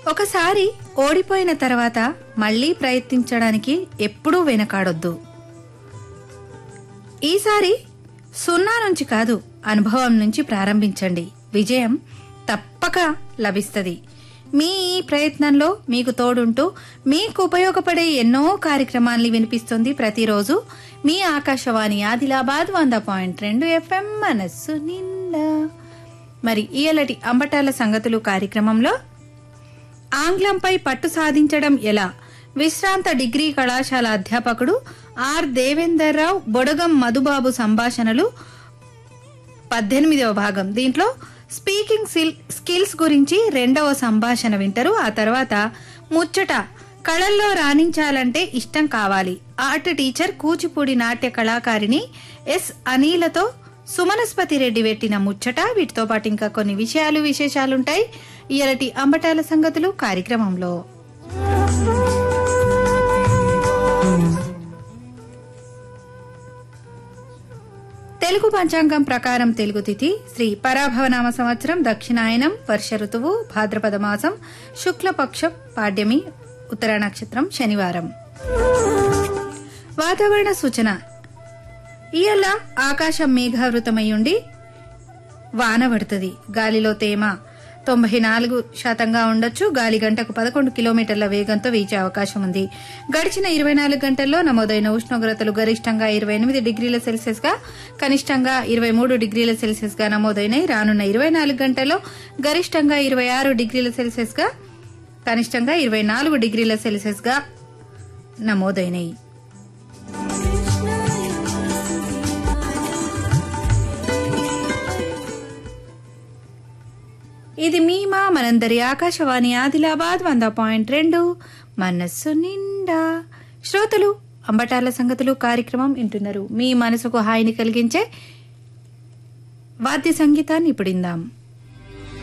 ఒకసారి ఓడిపోయిన తర్వాత మళ్ళీ ప్రయత్నించడానికి ఎప్పుడూ వెనకాడొద్దు ఈసారి సున్నా నుంచి కాదు అనుభవం నుంచి ప్రారంభించండి విజయం తప్పక లభిస్తుంది మీ ఈ ప్రయత్నంలో మీకు తోడుంటూ మీకు ఉపయోగపడే ఎన్నో కార్యక్రమాల్ని వినిపిస్తుంది ప్రతిరోజు మీ ఆకాశవాణి ఆదిలాబాద్ వంద పాయింట్ రెండు ఎఫ్ఎం మనస్సు నిండా మరి ఈయలటి అంబటాల సంగతులు కార్యక్రమంలో ఆంగ్లంపై పట్టు సాధించడం ఎలా విశ్రాంత డిగ్రీ కళాశాల అధ్యాపకుడు ఆర్ దేవేందర్ రావు బొడగం మధుబాబు సంభాషణలు పద్దెనిమిదవ భాగం దీంట్లో స్పీకింగ్ సిల్- స్కిల్స్ గురించి రెండవ సంభాషణ వింటారు ఆ తర్వాత ముచ్చట కళల్లో రాణించాలంటే ఇష్టం కావాలి ఆర్ట్ టీచర్ కూచిపూడి నాట్య కళాకారిణి ఎస్ అనిలతో సుమనస్పతి రెడ్డి పెట్టిన ముచ్చట వీటితో పాటు ఇంకా కొన్ని విషయాలు విశేషాలుంటాయి ఇయలటి అంబటాల సంగతులు కార్యక్రమంలో తెలుగు పంచాంగం ప్రకారం తెలుగు తిథి శ్రీ పరాభవనామ సంవత్సరం దక్షిణాయనం వర్ష ఋతువు భాద్రపద మాసం శుక్లపక్షం పాడ్యమి ఉత్తర నక్షత్రం శనివారం వాతావరణ సూచన ఇయల్ల ఆకాశం మేఘావృతమై ఉండి వాన పడుతుంది గాలిలో తేమ తొంభై నాలుగు శాతంగా ఉండొచ్చు గాలి గంటకు పదకొండు కిలోమీటర్ల వేగంతో వీచే అవకాశం ఉంది గడిచిన ఇరవై నాలుగు గంటల్లో నమోదైన ఉష్ణోగ్రతలు గరిష్టంగా ఇరవై ఎనిమిది డిగ్రీల సెల్సియస్ గా కనిష్టంగా ఇరవై మూడు డిగ్రీల సెల్సియస్ గా నమోదైనాయి రానున్న ఇరవై నాలుగు గంటల్లో గరిష్టంగా ఇరవై ఆరు డిగ్రీల సెల్సియస్ గా కనిష్టంగా ఇరవై నాలుగు డిగ్రీల సెల్సియస్ గా నమోదైనాయి ఇది మీ మా మనందరి ఆకాశవాణి ఆదిలాబాద్ వంద పాయింట్ రెండు మనస్సు నిండా శ్రోతలు అంబటాల సంగతులు కార్యక్రమం వింటున్నారు మీ మనసుకు హాయిని కలిగించే వాద్య సంగీతాన్ని ఇప్పుడిందాం